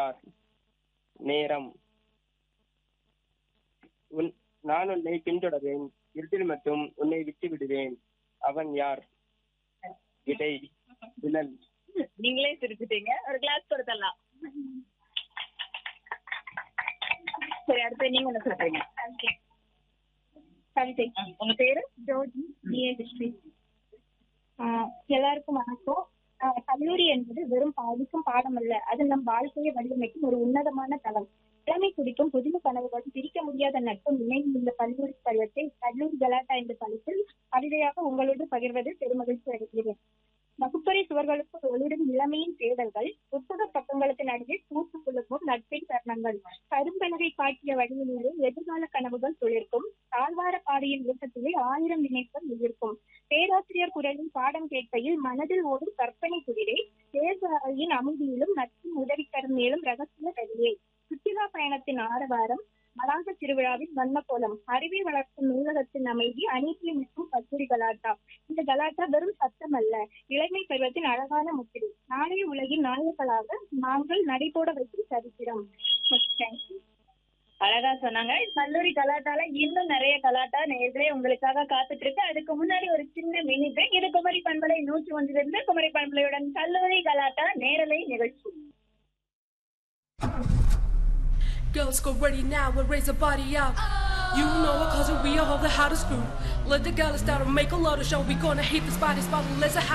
யார் நேரம் உன் நான் உன்னை பின்தொடர்வேன் இருட்டில் மட்டும் உன்னை விட்டு விடுவேன் அவன் யார் இடை விழல் நீங்களே சிரிச்சிட்டீங்க ஒரு கிளாஸ் கொடுத்துடலாம் சரி அடுத்து நீங்க என்ன சொல்றீங்க கவிதை உங்க பேரு ஜோதி பிஏ ஹிஸ்டரி எல்லாருக்கும் வணக்கம் ஆஹ் கல்லூரி என்பது வெறும் படிக்கும் பாடம் அல்ல அது நம் வாழ்க்கையை வடிவமைக்கும் ஒரு உன்னதமான தளம் இளமை குடிக்கும் புதிய கனவுகள் பிரிக்க முடியாத நட்பும் இணைந்து இந்த கல்லூரி பருவத்தை கல்லூரி கலாட்டா என்ற தலைப்பில் கவிதையாக உங்களோடு பகிர்வது பெருமகிழ்ச்சி அடைகிறேன் வகுப்பறை சுவர்களுக்கு ஒளிரும் இளமையின் தேடல்கள் புத்தக பக்கங்களுக்கு நடுவே பூத்து குழுக்கும் நட்பின் தருணங்கள் கரும்பலகை காட்டிய வழியிலே எதிர்கால கனவுகள் துளிர்க்கும் தாழ்வார பாதையின் இயக்கத்திலே ஆயிரம் நினைவுகள் உயிர்க்கும் பேராசிரியர் குரலில் பாடம் கேட்கையில் மனதில் ஓடும் கற்பனை குதிரை தேர்தலின் அமைதியிலும் நட்பின் உதவி கருமையிலும் ரகசிய கதியே சுற்றுலா பயணத்தின் ஆரவாரம் மலாங்க திருவிழாவின் வண்ண கோலம் அறிவை வளர்க்கும் நூலகத்தின் அமைதி அநீதியை மற்றும் கல்லூரி கலாட்டா இந்த கலாட்டா வெறும் சத்தம் அல்ல இளமை பருவத்தின் அழகான முத்திரை நாளைய உலகின் நாயகர்களாக நாங்கள் நடைபோட வைக்கும் சரித்திரம் Thank you. அழகா சொன்னாங்க கல்லூரி கலாட்டால இன்னும் நிறைய கலாட்டா நேர்களே உங்களுக்காக காத்துட்டு இருக்கு அதுக்கு முன்னாடி ஒரு சின்ன மினி பிரேக் இது குமரி பண்பலை நூற்றி ஒன்றிலிருந்து குமரி பண்பலையுடன் கல்லூரி கலாட்டா நேரலை நிகழ்ச்சி Girls go ready now and raise your body up. You know it cause we all the hottest crew. Let the girls start to make a lot of show. We gonna hit this body spot. Let's